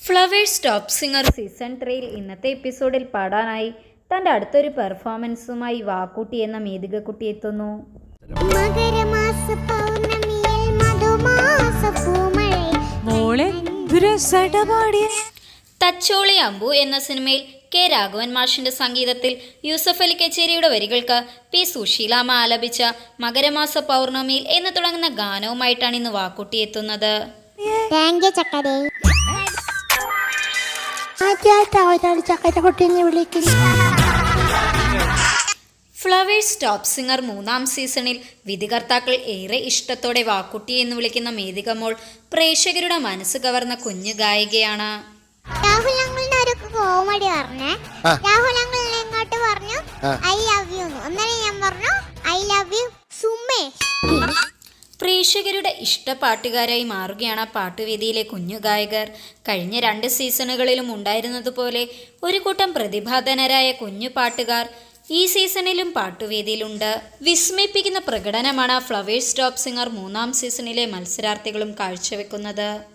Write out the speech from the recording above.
flowers top singer season ത്രീയിൽ ഇന്നത്തെ എപ്പിസോഡിൽ പാടാനായി തൻ്റെ അടുത്തൊരു പെർഫോമൻസുമായി വാക്കൂട്ടി എന്ന മേധികക്കുട്ടി എത്തുന്നു മകരമാസ പൗർണമിയിൽ മധുമാസ പൂമഴയിൽ മോളെ രസായിട്ടാ പാടിയ തച്ചോളി അമ്പു എന്ന സിനിമയിൽ കെ രാഘവൻ മാഷിന്റെ സംഗീതത്തിൽ യൂസഫ് അലി കച്ചേരിയുടെ വരികൾക്ക് പി സുശീലാമ്മ ആലപിച്ച മകരമാസ പൗർണമിയിൽ എന്ന് തുടങ്ങുന്ന ഗാനവുമായിട്ടാണ് ഇന്ന് വാക്കുട്ടി എത്തുന്നത് താങ്ക് യു ചക്കരേ ആദ്യമായിട്ടാ ഒരാൾ ചക്കര കുട്ടീനെ വിളിക്കുന്നു ഫ്ലവേഴ്സ് ടോപ്പ് സിംഗർ മൂന്നാം സീസണിൽ വിധികർത്താക്കൾ ഏറെ ഇഷ്ടത്തോടെ വാക്കുട്ടി എന്ന് വിളിക്കുന്ന മേധികമോൾ പ്രേക്ഷകരുടെ മനസ്സ് കവർന്ന കുഞ്ഞു ഗായികയാണ് രാഹുൽ അങ്കിളിന് ഒരു കോമഡി പറഞ്ഞേ രാഹുൽ അങ്കിളിനെ ഇങ്ങോട്ട് പറഞ്ഞു ഐ ലവ് യു അന്നേരം ഞാൻ പറഞ്ഞു ഐ ലവ് യു സുമേഷ് പ്രേക്ഷകരുടെ ഇഷ്ടപാട്ടുകാരായി മാറുകയാണ് ആ പാട്ടുവേദിയിലെ കുഞ്ഞു ഗായകർ കഴിഞ്ഞ രണ്ട് സീസണുകളിലും ഉണ്ടായിരുന്നതുപോലെ ഒരു കൂട്ടം പ്രതിഭാധനരായ കുഞ്ഞു പാട്ടുകാർ ഈ സീസണിലും പാട്ടുവേദിയിലുണ്ട് വിസ്മയിപ്പിക്കുന്ന പ്രകടനമാണ് ഫ്ലവേഴ്സ് ടോപ്പ് സിംഗർ മൂന്നാം സീസണിലെ മത്സരാർത്ഥികളും കാഴ്ചവെക്കുന്നത്